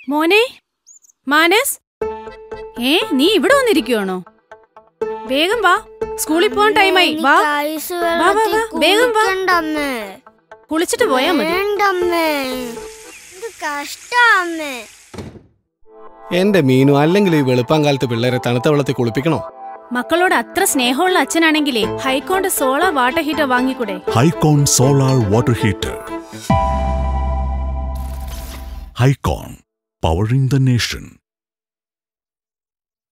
മോനെ മാനസ് ഏ നീ ഇവിടെ വന്നിരിക്കുവാണോ വേഗം വാ സ്കൂളിൽ പോകാൻ ടൈമായി വാ ഐസ് വാ, വാ, വെള്ളത്തിൽ വാ, വേഗം വാ. കുളിക്കണ്ടമ്മേ കുളിച്ചിട്ട് പോയാ മതി വേണ്ടമ്മേ ഇത് കഷ്ടമ്മേ എന്റെ മീനു അല്ലെങ്കിൽ ഈ വെളുപ്പാങ്കാലത്ത് പിള്ളേരെ തണുത്ത വെള്ളത്തിൽ കുളിപ്പിക്കണോ മക്കളോട് അത്ര സ്നേഹമുള്ള അച്ഛനാണെങ്കിലേ ഹൈക്കോണ്ട് സോളാർ വാട്ടർ ഹീറ്റർ വാങ്ങിക്കൂടെ Hykon solar water heater Hykon powering the nation